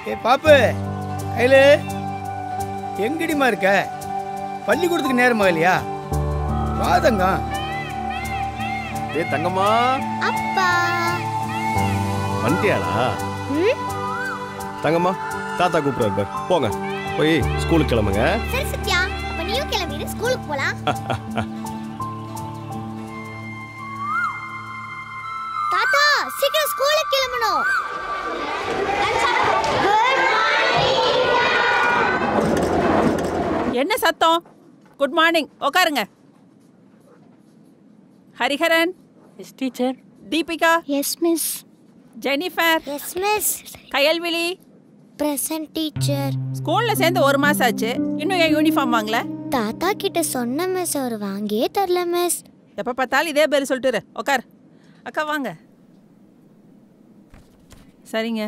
ஏ பாப்பு கையில எங்கடிமா இருக்க பள்ளிக்கூடத்துக்கு நேரமா இல்லையா வாதங்கம் ஏ தங்கம்மா அப்பா வந்துட்டியாளா ம் தங்கம்மா தாத்தா கூப்பிடுறாரு பார் போங்க போய் ஸ்கூலுக்கு கிளம்புங்க சரி சத்யா அப்ப நீயும் கிளம்பிடு ஸ்கூலுக்கு போலாம் தாத்தா சீக்கிரம் ஸ்கூலுக்கு கிளம்பணும் என்ன சத்தம் குட் மார்னிங் உட்காருங்க Hariharan yes teacher Deepika yes miss Jennifer yes miss Kayalvizhi present teacher ஸ்கூல்ல சேர்ந்து ஒரு மாசம் ஆச்சு இன்னும் ஏன் யூனிஃபார்ம் வாங்கல தாத்தா கிட்ட சொன்ன மிஸ் அவர் வாங்கியே தரல மிஸ் எப்ப பார்த்தாலும் இதே பேர் சொல்லிட்டு இரு. உட்கார் அக்கா வாங்க சரிங்க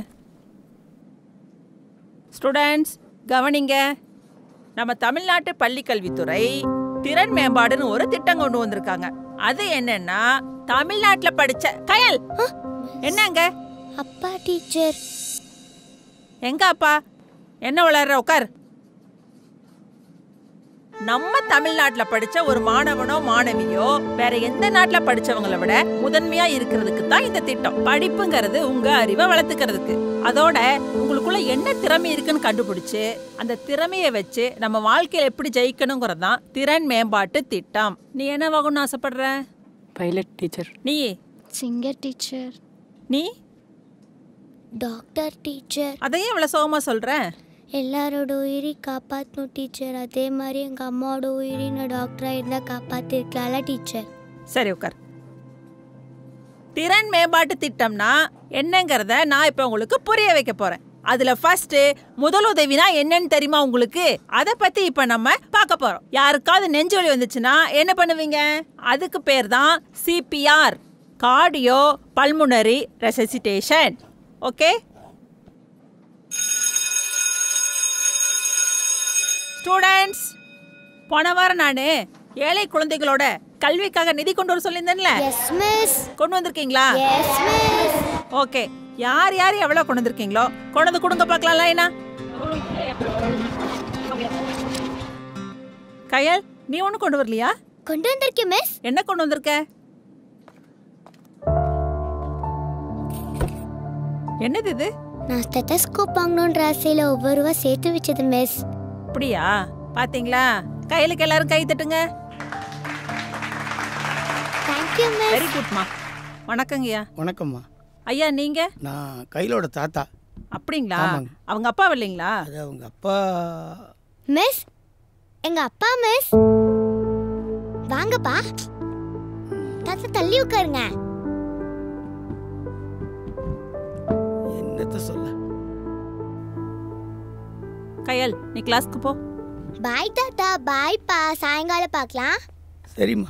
ஸ்டூடெண்ட்ஸ் கவனிங்க நம்ம தமிழ்நாட்டு பள்ளி கல்வித்துறை திறன் மேம்பாடுன்னு ஒரு திட்டம் கொண்டு வந்திருக்காங்க அது என்னன்னா தமிழ்நாட்டுல படிச்ச கயல் என்னங்க அப்பா டீச்சர் எங்க அப்பா என்ன விளையாடுற உட்கார் நம்ம தமிழ்நாட்டுல படிச்ச ஒரு மாணவனோ மாணவியோ வேற எந்த நாட்டுல படிச்சவங்கள விட முதன்மையா இருக்கிறதுக்கு தான் இந்த திட்டம் படிப்புங்கிறது உங்க அறிவை வளர்த்துக்கிறதுக்கு அதோட உங்களுக்குள்ள என்ன திறமை இருக்குன்னு கண்டுபிடிச்சு அந்த திறமையை வச்சு நம்ம வாழ்க்கையில எப்படி ஜெயிக்கணுங்கிறது தான் திறன் மேம்பாட்டு திட்டம் நீ என்ன வாங்கணும்னு ஆசைப்படுற பைலட் டீச்சர் நீ சிங்கர் டீச்சர் நீ டாக்டர் டீச்சர் அதையே இவ்வளவு சோகமா சொல்ற எல்லாரோட உயிரி காப்பாற்றணும் டீச்சர் அதே மாதிரி எங்கள் அம்மாவோட உயிரி நான் டாக்டராக இருந்தால் காப்பாற்றிருக்கலாம்ல டீச்சர் சரி உட்கார் திறன் மேம்பாட்டு திட்டம்னா என்னங்கிறத நான் இப்போ உங்களுக்கு புரிய வைக்க போறேன் அதுல ஃபர்ஸ்ட் முதலுதவினா என்னன்னு தெரியுமா உங்களுக்கு அதை பத்தி இப்ப நம்ம பார்க்க போறோம் யாருக்காவது நெஞ்சு வலி வந்துச்சுன்னா என்ன பண்ணுவீங்க அதுக்கு பேர் தான் CPR cardio pulmonary resuscitation okay students போன வாரம் நான் ஏழை குழந்தைகளோட கல்விக்காக நிதி கொண்டு வர சொல்லியிருந்தேன்ல எஸ் மிஸ் கொண்டு வந்திருக்கீங்களா எஸ் மிஸ் ஓகே யார் யார் எவ்வளவு கொண்டு வந்திருக்கீங்களோ கொண்டு வந்து கொடுங்க பார்க்கலாம் லைனா கயல் நீ ஒன்றும் கொண்டு வரலையா கொண்டு வந்திருக்கேன் மிஸ் என்ன கொண்டு வந்திருக்க என்னது இது நான் ஸ்டெத்தஸ்கோப் வாங்கணுன்ற ஆசையில் ஒவ்வொரு ரூபா சேர்த்து வச்சது மிஸ் அப்படியா பாத்தீங்களா கையிலுக்கு எல்லாரும் கை தட்டுங்க தேங்க்யூ மிஸ் வெரி குட்மா வணக்கங்கய்யா வணக்கம்மா ஐயா நீங்க நான் கையிலோட தாத்தா அப்படிங்களா ஆமாங்க. அவங்க அப்பா இல்லைங்களா அது அவங்க அப்பா மிஸ் எங்க அப்பா மிஸ் வாங்கப்பா தாத்தா தள்ளி உட்காருங்க என்னத்த சொல்ல கயல் நீ கிளாஸ்க்கு போ பாய் தாத்தா பாய்ப்பா சாயங்காலம் பார்க்கலாம் சரிம்மா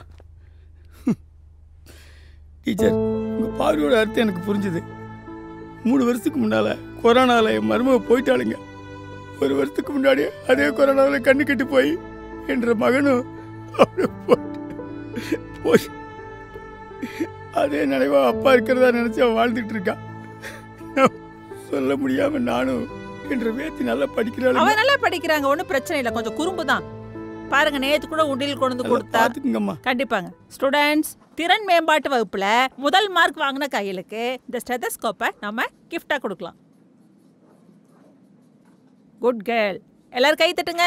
டீச்சர் உங்கள் பார்வையோட அர்த்தம் எனக்கு புரிஞ்சுது மூணு வருஷத்துக்கு முன்னால் கொரோனாவில் என் மருமக போயிட்டாளுங்க ஒரு வருஷத்துக்கு முன்னாடி அதே கொரோனாவில் கண்ணு கெட்டு போய் என்ற மகனும் அப்படியே போயிட்டு போய் அதே நினைவா அப்பா இருக்கிறதா நினச்சி அவன் வாழ்ந்துட்டு இருக்கான் நான் சொல்ல முடியாமல் நானும் என்ற வேத்தி நல்லா படிக்கிறாள் அவன் நல்லா படிக்கிறாங்க ஒன்றும் பிரச்சனை இல்லை கொஞ்சம் குறும்பு தான் பாருங்க நேத்து கூட உண்டியல் கொண்டு வந்து கொடுத்தா பார்த்துக்குங்கம்மா கண்டிப்பாங்க ஸ்டூடெண்ட்ஸ் திறன் மேம்பாட்டு வகுப்புல முதல் மார்க் வாங்கின கையலுக்கு இந்த ஸ்டெதஸ்கோப்பை நம்ம gift-ஆ கொடுக்கலாம் குட் கேர்ள் எல்லாரும் கை தட்டுங்க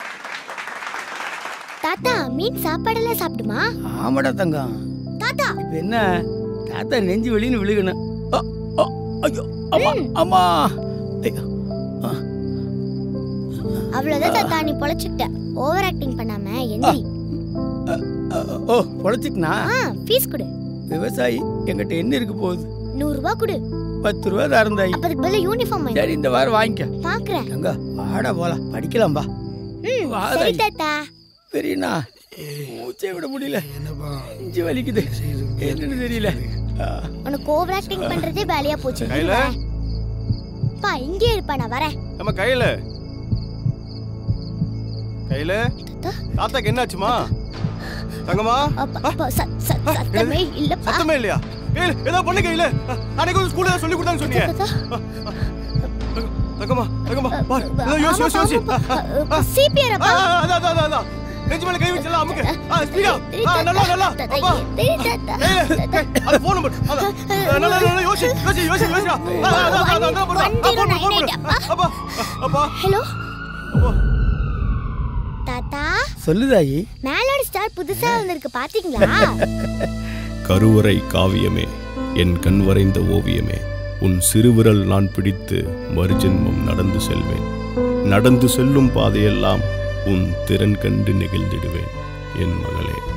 தாத்தா மீன் சாப்பாடெல்லாம் சாப்பிடுமா ஆமாடா தங்கம் தாத்தா இப்ப என்ன தாத்தா நெஞ்சு வெளின்னு விழுகணும் அ, அ, ஐயோ அம்மா அம்மா ஐயோ, ஆ, அவ்வளவுதான் தாத்தா நீ பொழைச்சுக்கிட்ட ஓவர் ஆக்டிங் பண்ணாம எந்திரி அ, அ, ஓ பொழைச்சிக்கனா ஆ ஃபீஸ் கொடு விவசாயி என்கிட்ட என்ன இருக்கு போகுது நூறு ரூபாய் கொடு பத்து ரூபா தரந்தாயி அப்ப அதுக்கு பதிலா யூனிஃபார்ம் வாங்கி சரி இந்த வாரம் வாங்கிக்க பாக்குறேன் எங்க வாடா போலாம் படிக்கலாம் பா ம் வா, சரி தாயி. தாத்தா சரிண்ணா மூச்சே விட முடியல நெஞ்சு வலிக்குது என்னன்னு தெரியல ஆ, உனக்கு ஓவர் ஆக்டிங் பண்றதே வேலையா போச்சு கையில? பா இங்கே இருப்பா நான் வரேன் நம்ம கையில கையில தாத்தா தாத்தாக்கு என்னாச்சுமா தங்கம்மா அப்பா, அப்பா, சத்- சத்- சத்தமே இல்லப்பா சத்தமே இல்லையா கையில ஏதோ பண்ணு கையில அன்னைக்கு ஒரு ஸ்கூல்ல சொல்லி கொடுத்தான்னு சொன்னீங்க தாத்தா தங்கம்மா தங்கம்மா பார் இதோ யோசி யோசி யோசி சிபிஆர் ஆ, ஆ, அதான் அதான் அதான், அதான் நெஞ்சு மேல கை வச்சலாம் அமுக்கு ஆ ஸ்பீடா ஆ நல்லா நல்லா அப்பா ஏய், ஏய், அது போன் நம்பர் அதான் ஆ, நல்லா நல்லா யோசி யோசி யோசி யோசி ஆ, ஆ, அதான் அதான் அதான் போடு, ஆ, போன் பண்ணு, போன் பண்ணு. அப்பா அப்பா ஹலோ அப்பா தாத்தா சொல்லுதாயி மேலோட ஸ்டார் புதுசா வந்திருக்கு பாத்தீங்களா கருவறை காவியமே என் கண் வரைந்த ஓவியமே உன் சிறுவிரல் நான் பிடித்து மறுஜென்மம் நடந்து செல்வேன் நடந்து செல்லும் பாதையெல்லாம் உன் திறன் கண்டு நெகிழ்ந்திடுவேன் என் மகளே